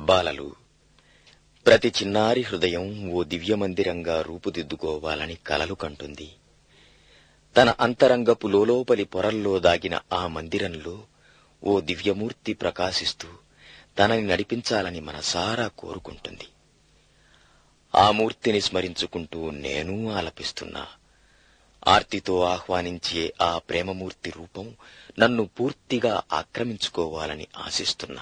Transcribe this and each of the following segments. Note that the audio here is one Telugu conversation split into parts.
బాలలు ప్రతి చిన్నారి హృదయం ఓ దివ్యమందిరంగా రూపుదిద్దుకోవాలని కలలు కంటుంది తన అంతరంగపు లోలోపలి పొరల్లో దాగిన ఆ మందిరంలో ఓ దివ్యమూర్తి ప్రకాశిస్తూ తనని నడిపించాలని మనసారా కోరుకుంటుంది ఆ మూర్తిని స్మరించుకుంటూ నేను ఆలపిస్తున్నా ఆర్తితో ఆహ్వానించే ఆ ప్రేమమూర్తి రూపం నన్ను పూర్తిగా ఆక్రమించుకోవాలని ఆశిస్తున్నా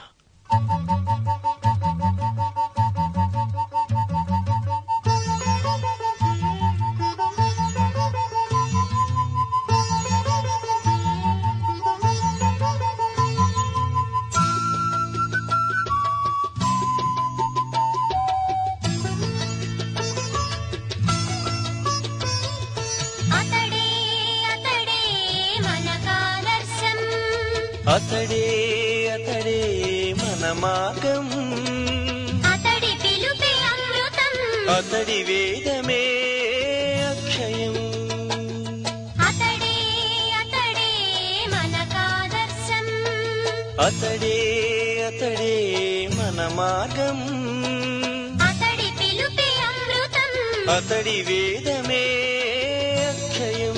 అతడే అతడే మనకాదర్శం అతడే అతడే మన మార్గం అతడి పిలుపే అమృతం అతడి వేదమే అక్షయం అతడే అతడే మనకాదర్శం అతడే అతడే మన మార్గం అతడి పిలుపే అమృతం అతడి వేదమే అక్షయం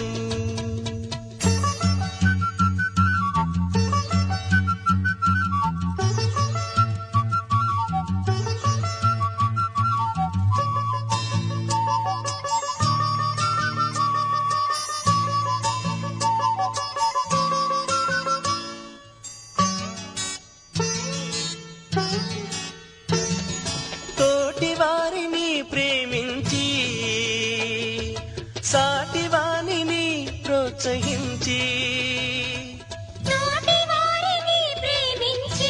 తోటి వారిని ప్రేమించి సాటి వారిని ప్రోత్సహించి తోటి వారిని ప్రేమించి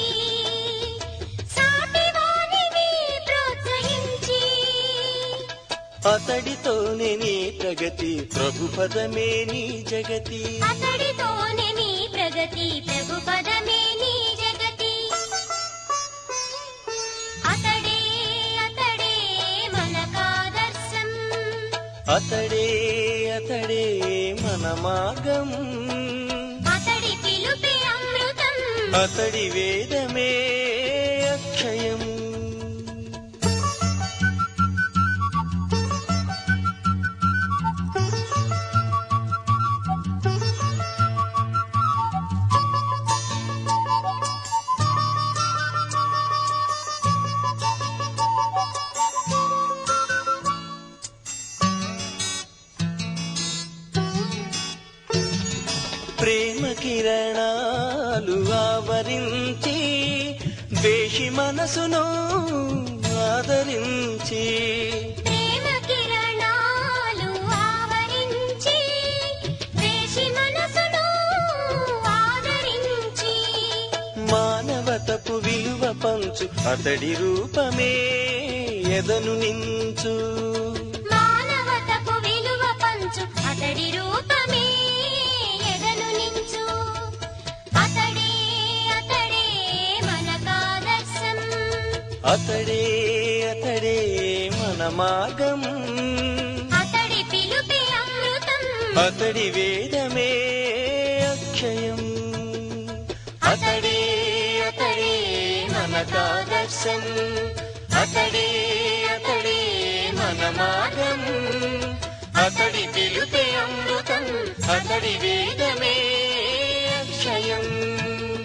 సాటి వారిని ప్రోత్సహించి అతడితోనే నీ ప్రగతి ప్రభు పదమే నీ జగతి అతడితోనే నీ ప్రగతి ప్రభు పదమే నీ జగతి అతడే అతడే మనకాదర్శం అతడే అతడే మన మార్గం అతడి పిలుపే అమృతం అతడి వేదమే అక్షయం ప్రేమ కిరణాలు ఆవరించి ద్వేషి మనసును ఆదరించి ప్రేమ కిరణాలు ఆవరించి వేషి మనసును ఆదరించి మానవతపు విలువ పంచు అతడి రూపమే ఎదను నించు మానవతకు విలువ పంచు అతడి రూపమే ఎదను నించు అతడే అతడే మనకాదర్శం అతడే అతడే మన మార్గం అతడి పిలుపే అమృతం అతడి వేదమే అక్షయం అతడే అతడే మనకాదర్శం అతడే అతడే మన మార్గం అతడి పిలుపే అమృతం అతడి వేదమే అక్షయం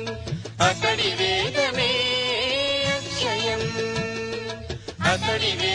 అతడి వేదమే అక్షయం అతడి వే